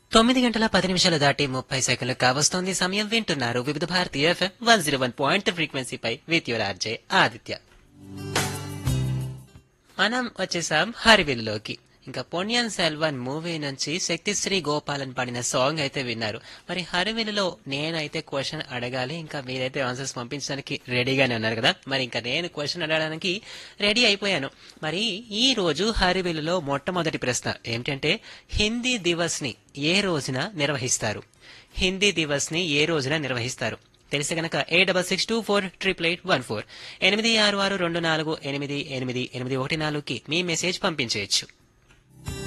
తొమ్మిది గంటల పది నిమిషాలు దాటి ముప్పై సెకండ్లు కావస్తోంది సమయం వింటున్నారు Vividh Bharati FM one zero one point ఫ్రీక్వెన్సీపై విత్ యువర్ ఆర్జే ఆదిత్య మనం వచ్చేసాం హరివిల్లోకి ఇంకా పొన్యన్ సెల్వన్ మూవీ నుంచి శక్తిశ్రీ గోపాలన్ పాడిన సాంగ్ అయితే విన్నారు మరి హరివిల్లులో నేనైతే క్వశ్చన్ అడగాలి ఇంకా మీరైతే ఆన్సర్స్ పంపించడానికి రెడీగానే ఉన్నారు కదా మరి ఇంకా నేను క్వశ్చన్ అడగడానికి రెడీ అయిపోయాను మరి ఈ రోజు హరివిల్లులో మొట్టమొదటి ప్రశ్న ఏమిటంటే హిందీ దివస్ ని ఏ రోజున నిర్వహిస్తారు హిందీ దివస్ ని ఏ రోజున నిర్వహిస్తారు తెలిస్తే గనక A double six two four triple eight one four ఎనిమిది ఆరు ఆరు రెండు నాలుగు ఎనిమిది ఎనిమిది ఎనిమిది ఒకటి నాలుగుకి మీ మెసేజ్ పంపించేయచ్చు